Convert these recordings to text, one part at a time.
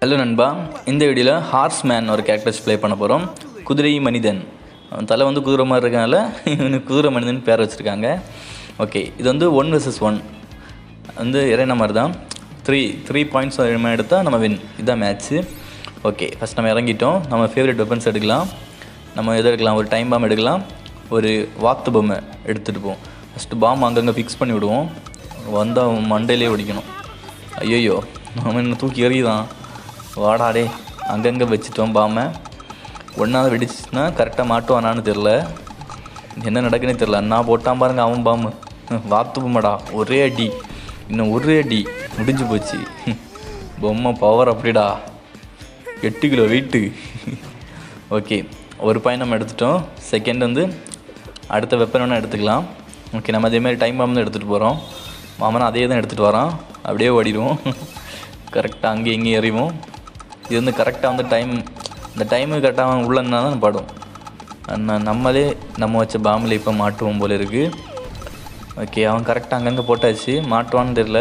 Hello நண்பா இந்த வீடியோவில் ஹார்ஸ் மேன் ஒரு கேரக்டர்ஸ் ப்ளே பண்ண போகிறோம் குதிரை மனிதன் அவன் தலை வந்து குதிரை மாதிரி இருக்கனால இவனுக்கு குதிரை மனிதன் பேர் வச்சுருக்காங்க ஓகே இது வந்து ஒன் vs ஒன் வந்து இறைன மாதிரி தான் த்ரீ த்ரீ பாயிண்ட்ஸ் எடுத்தால் நம்ம வின் இதுதான் மேட்ச்சு ஓகே ஃபஸ்ட் நம்ம இறங்கிட்டோம் நம்ம ஃபேவரட் வெப்பன்ஸ் எடுக்கலாம் நம்ம எது எடுக்கலாம் ஒரு டைம் பாம் எடுக்கலாம் ஒரு வாத்து பொம்மை எடுத்துகிட்டு போவோம் ஃபஸ்ட்டு பாம் அங்கங்கே ஃபிக்ஸ் பண்ணி விடுவோம் வந்தால் அவன் மண்டையிலே ஒடிக்கணும் ஐயோ அவன் என்ன தூக்கி எறியுதான் வாடா டே அங்கங்கே வச்சுட்டோம் பாமை ஒன்றாவது வெடிச்சிச்சுன்னா கரெக்டாக மாட்டுவானான்னு தெரில என்ன நடக்குன்னே தெரில அண்ணா போட்டான் பாருங்க அவன் பாம்பு வாத்து பொம்மைடா ஒரே அடி இன்னும் ஒரே அடி முடிஞ்சு போச்சு பொம்மை பவர் அப்படிடா எட்டு கிலோ வெயிட்டு ஓகே ஒரு பாயிண்ட் நம்ம எடுத்துட்டோம் செகண்ட் வந்து அடுத்த வெப்பன் வேணால் எடுத்துக்கலாம் ஓகே நம்ம அதேமாதிரி டைம் பாம்பு தான் எடுத்துகிட்டு போகிறோம் மாமனா அதே தான் எடுத்துகிட்டு வரான் அப்படியே ஓடிடுவோம் கரெக்டாக அங்கேயும் இங்கேயும் எறிவோம் இது வந்து கரெக்டாக வந்து டைம் இந்த டைமு கரெக்டாக உள்ளன்னா தான் படும் அண்ணா நம்மளே நம்ம வச்ச பாம்பில் இப்போ மாட்டுவோம் போல இருக்குது ஓகே அவன் கரெக்டாக அங்கங்கே போட்டாச்சு மாட்டுவான்னு தெரில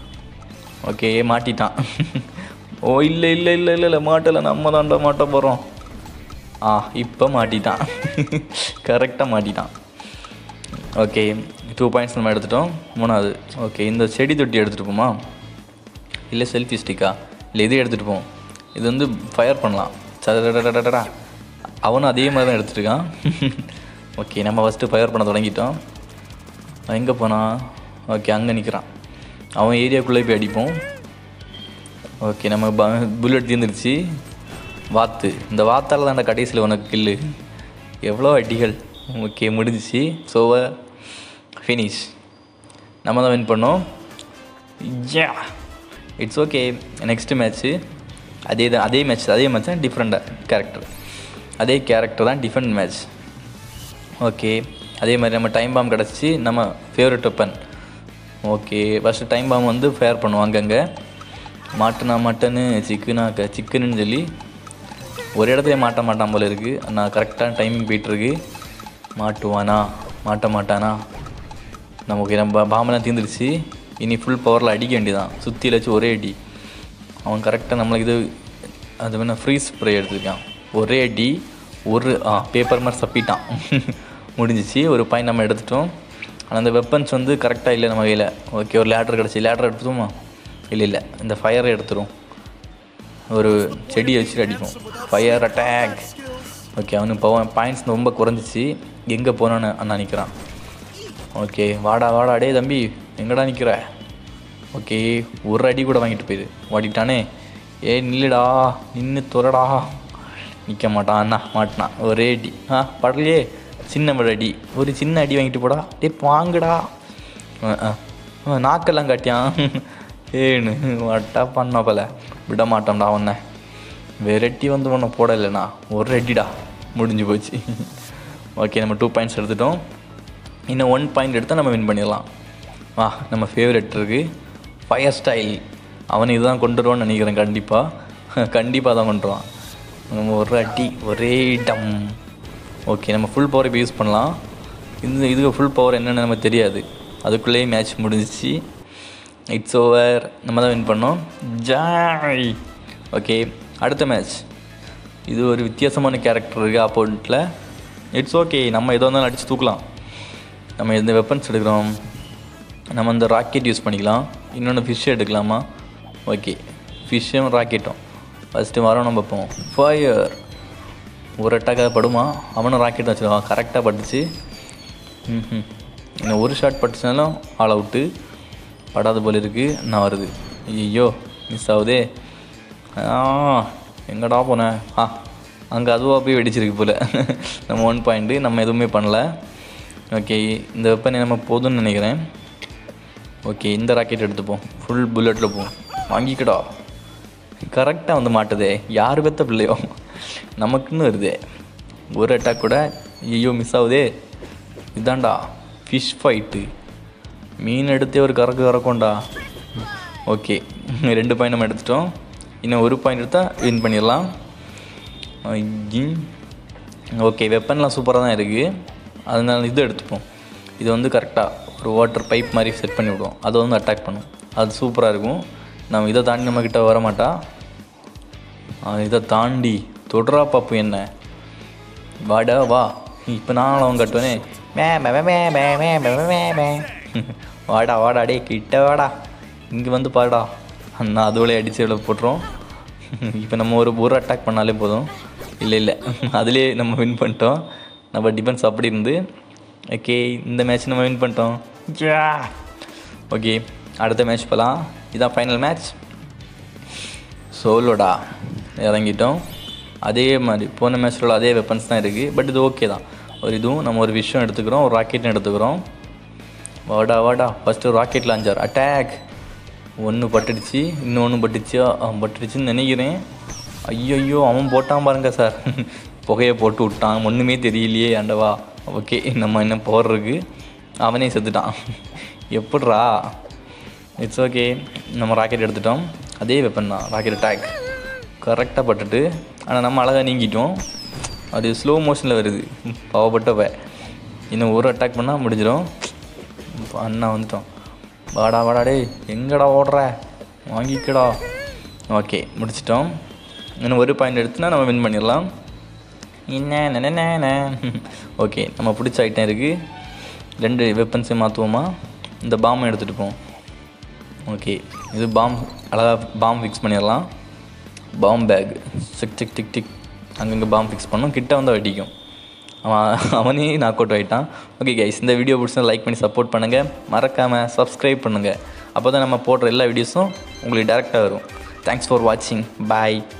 ஓகே மாட்டிட்டான் ஓ இல்லை இல்லை இல்லை இல்லை இல்லை மாட்டலை நம்ம தான்டா மாட்ட போகிறோம் ஆ இப்போ மாட்டிட்டான் கரெக்டாக மாட்டிட்டான் ஓகே டூ பாயிண்ட்ஸ் நம்ம எடுத்துட்டோம் மூணாவது ஓகே இந்த செடி தொட்டி எடுத்துகிட்டு போமா இல்லை செல்ஃபி ஸ்டிக்கா இல்லை இது எடுத்துகிட்டு போவோம் இது வந்து ஃபயர் பண்ணலாம் சடடடடடடா அவனும் அதே மாதிரி தான் எடுத்துருக்கான் ஓகே நம்ம ஃபஸ்ட்டு ஃபயர் பண்ண தொடங்கிட்டோம் அவன் எங்கே போனான் ஓகே அங்கே நிற்கிறான் அவன் ஏரியாக்குள்ளே போய் அடிப்போம் ஓகே நம்ம புல்லட் தீர்ந்துருச்சு வாத்து இந்த வாத்தால் தான்டா கடைசியில் உனக்கு கில்லு எவ்வளோ அடிகள் ஓகே முடிஞ்சிச்சு ஸோ ஃபினிஷ் நம்ம தான் வின் பண்ணோம் yeah it's okay next match அதே தான் அதே மேட்ச் அதே மேட்ச் தான் டிஃப்ரெண்ட்டாக கேரக்டர் அதே கேரக்டர் தான் டிஃப்ரெண்ட் மேட்ச் ஓகே அதே மாதிரி நம்ம டைம் பாம் கிடச்சி நம்ம favourite weapon okay first time bomb வந்து ஃபேர் பண்ணுவோம் அங்கங்கே மாட்டுனா மட்டனு சிக்கனா க சிக்கனுன்னு சொல்லி ஒரு இடத்துல மாட்ட மாட்டான் போல இருக்குது நான் கரெக்டான டைமிங் போயிட்டுருக்கு மாட்டுவானா மாட்ட மாட்டானா நமக்கு நம்ம பாம்பெல்லாம் தீர்ந்துருச்சு இனி ஃபுல் பவரில் அடிக்க வேண்டியதான் சுற்றி வச்சு ஒரே அடி அவன் கரெக்டாக நம்மளுக்கு இது அது வேணா ஃப்ரீஸ் ஸ்ப்ரே எடுத்துருக்கான் ஒரே அடி ஒரு ஆ பேப்பர் மாதிரி சப்பிட்டான் முடிஞ்சிச்சு ஒரு பாயிண்ட் நம்ம எடுத்துட்டோம் ஆனால் அந்த வெப்பன்ஸ் வந்து கரெக்டாக இல்லை நம்ம கையில் ஓகே ஒரு லேட்ரு கிடச்சி லேட்ரு எடுத்துருமா இல்லை இல்லை இந்த ஃபயரை எடுத்துரும் ஒரு செடியை வச்சுட்டு அடிப்போம் ஃபயர் அட்டாக் ஓகே அவனுக்கு பவன் பாயிண்ட்ஸ் ரொம்ப குறைஞ்சிச்சு எங்கே போனான்னு அண்ணா நிற்கிறான் ஓகே வாடா வாடா டே தம்பி எங்கடா நிற்கிற ஓகே ஒரு அடி கூட வாங்கிட்டு போயிது ஓடிட்டானே ஏ நில்லுடா நின்று துறடா நிற்க மாட்டான் அண்ணா மாட்டினான் ஒரே அடி ஆ படலையே சின்ன ஒரு அடி ஒரு சின்ன அடி வாங்கிட்டு போடா டே வாங்குடா ஆ, ஆ. ஆ, நாக்கெல்லாம் காட்டியான் ஏன்னு வட்டா பண்ண போல விட மாட்டோம்டா உன்னை வெரைட்டி வந்து ஒன்று போடலைண்ணா ஒரு அடிடா முடிஞ்சு போச்சு ஓகே நம்ம டூ பாயிண்ட்ஸ் எடுத்துட்டோம் இன்னும் ஒன் பாயிண்ட் எடுத்தால் நம்ம வின் பண்ணிடலாம் வா நம்ம ஃபேவரெட் இருக்குது ஃபயர் ஸ்டைல் அவன் இதுதான் கொண்டு வருவான்னு நினைக்கிறேன் கண்டிப்பாக கண்டிப்பாக தான் கொண்டு வருவான் நம்ம ஒரு அடி ஒரே டம் ஓகே நம்ம ஃபுல் பவர் இப்போ யூஸ் பண்ணலாம் இந்த இதுக்கு ஃபுல் பவர் என்னென்னு நமக்கு தெரியாது அதுக்குள்ளேயே மேட்ச் முடிஞ்சிச்சு இட்ஸ் ஓவர் நம்ம தான் வின் பண்ணோம் ஜாய் ஓகே அடுத்த மேட்ச் இது ஒரு வித்தியாசமான கேரக்டர் இருக்குது ஆப்போனண்ட்டில் இட்ஸ் ஓகே நம்ம எதோ இருந்தாலும் அடித்து தூக்கலாம் நம்ம எந்த வெப்பன்ஸ் எடுக்கிறோம் நம்ம இந்த ராக்கெட் யூஸ் பண்ணிக்கலாம் இன்னொன்று ஃபிஷ் எடுக்கலாமா ஓகே ஃபிஷ்ஷும் ராக்கெட்டும் ஃபஸ்ட்டு வரணும் பார்ப்போம் ஃபயர் ஒரு அட்டாக்காக படுமா அவனும் ராக்கெட் தான் வச்சுருவான் கரெக்டாக பட்டுச்சு ம் இன்னும் ஒரு ஷாட் பட்டுச்சுனாலும் ஆல் அவுட்டு படாத போல இருக்குது நான் வருது ஐயோ மிஸ் ஆகுதே ஆ எங்கடா போனேன் ஆ அங்கே அதுவாக போய் வெடிச்சிருக்கு போல் நம்ம ஒன் பாயிண்ட்டு நம்ம எதுவுமே பண்ணல ஓகே இந்த வெப்பனை நம்ம போதும்னு நினைக்கிறேன் ஓகே இந்த ராக்கெட் எடுத்துப்போம் ஃபுல் புல்லட்டில் போவோம் வாங்கிக்கடா கரெக்டாக வந்து மாட்டுதே யார் பெத்த பிள்ளையோ நமக்குன்னு வருதே ஒரு அட்டாக் கூட ஐயோ மிஸ் ஆகுதே இதாண்டா ஃபிஷ் ஃபைட்டு மீன் எடுத்தே ஒரு கறக்கு கறக்கும்டா ஓகே ரெண்டு பாயிண்ட் நம்ம எடுத்துட்டோம் இன்னும் ஒரு பாயிண்ட் எடுத்தால் வின் பண்ணிடலாம் ஓகே வெப்பன்லாம் சூப்பராக தான் இருக்குது அதனால இது எடுத்துப்போம் இது வந்து கரெக்டாக ஒரு வாட்டர் பைப் மாதிரி செட் பண்ணி விடுவோம் அதை வந்து அட்டாக் பண்ணும் அது சூப்பராக இருக்கும் நம்ம இதை தாண்டி நம்மக்கிட்ட வர மாட்டா இதை தாண்டி தொடரா பாப்பு என்ன வாடா வா இப்போ நான் அவன் கட்டுவனே மே மே மே மே மே மே மே மே மே வாடா வாடா டே கிட்ட வாடா இங்கே வந்து பாடா நான் அதோட அடித்து எவ்வளோ போட்டுரும் இப்போ நம்ம ஒரு ஒரு அட்டாக் பண்ணாலே போதும் இல்லை இல்லை அதுலேயே நம்ம வின் பண்ணிட்டோம் நம்ம டிஃபென்ஸ் அப்படி இருந்து ஓகே இந்த மேட்ச் நம்ம வின் பண்ணிட்டோம் ஓகே அடுத்த மேட்ச் போகலாம் இதான் ஃபைனல் மேட்ச் சோலோடா இறங்கிட்டோம் அதே மாதிரி போன மேட்ச்சில் அதே வெப்பன்ஸ் தான் இருக்குது பட் இது ஓகே தான் ஒரு இதுவும் நம்ம ஒரு விஷயம் எடுத்துக்கிறோம் ஒரு ராக்கெட்னு எடுத்துக்கிறோம் வாடா வாடா ஃபஸ்ட்டு ராக்கெட் லான்ச்சர் அட்டாக் ஒன்று பட்டுடுச்சு இன்னொன்று பட்டுச்சு அவன் பட்டுடுச்சுன்னு நினைக்கிறேன் ஐயோ அவன் போட்டான் பாருங்க சார் புகையை போட்டு விட்டான் ஒன்றுமே தெரியலையே ஆண்டவா ஓகே நம்ம என்ன போடுறதுக்கு அவனே செத்துட்டான் எப்பட்றா இட்ஸ் ஓகே நம்ம ராக்கெட் எடுத்துட்டோம் அதே வெப்பன் தான் ராக்கெட் அட்டாக் கரெக்டாக பட்டுட்டு ஆனால் நம்ம அழகாக நீங்கிட்டோம் அது ஸ்லோ மோஷனில் வருது பாவப்பட்டவ இன்னும் ஒரு அட்டாக் பண்ணால் முடிஞ்சிடும் அண்ணா வந்துட்டோம் வாடா வாடா டேய் எங்கடா ஓடுற வாங்கிக்கடா ஓகே முடிச்சிட்டோம் இன்னும் ஒரு பாயிண்ட் எடுத்துனா நம்ம வின் பண்ணிடலாம் என்ன ஓகே நம்ம பிடிச்ச ஐட்டம் இருக்குது ரெண்டு வெப்பன்ஸையும் மாற்றுவோமா இந்த பாம்பை எடுத்துகிட்டு போவோம் ஓகே இது பாம் அழகாக பாம் ஃபிக்ஸ் பண்ணிடலாம் பாம் பேக் சிக் டிக் டிக் டிக் அங்கங்கே பாம் ஃபிக்ஸ் பண்ணோம் கிட்ட வந்து வெட்டிக்கும் அவன் அவனே நாக் அவுட் ஆகிட்டான் ஓகே கைஸ் இந்த வீடியோ பிடிச்சா லைக் பண்ணி சப்போர்ட் பண்ணுங்கள் மறக்காமல் சப்ஸ்கிரைப் பண்ணுங்கள் அப்போ தான் நம்ம போடுற எல்லா வீடியோஸும் உங்களுக்கு டேரெக்டாக வரும் தேங்க்ஸ் ஃபார் வாட்சிங் பாய்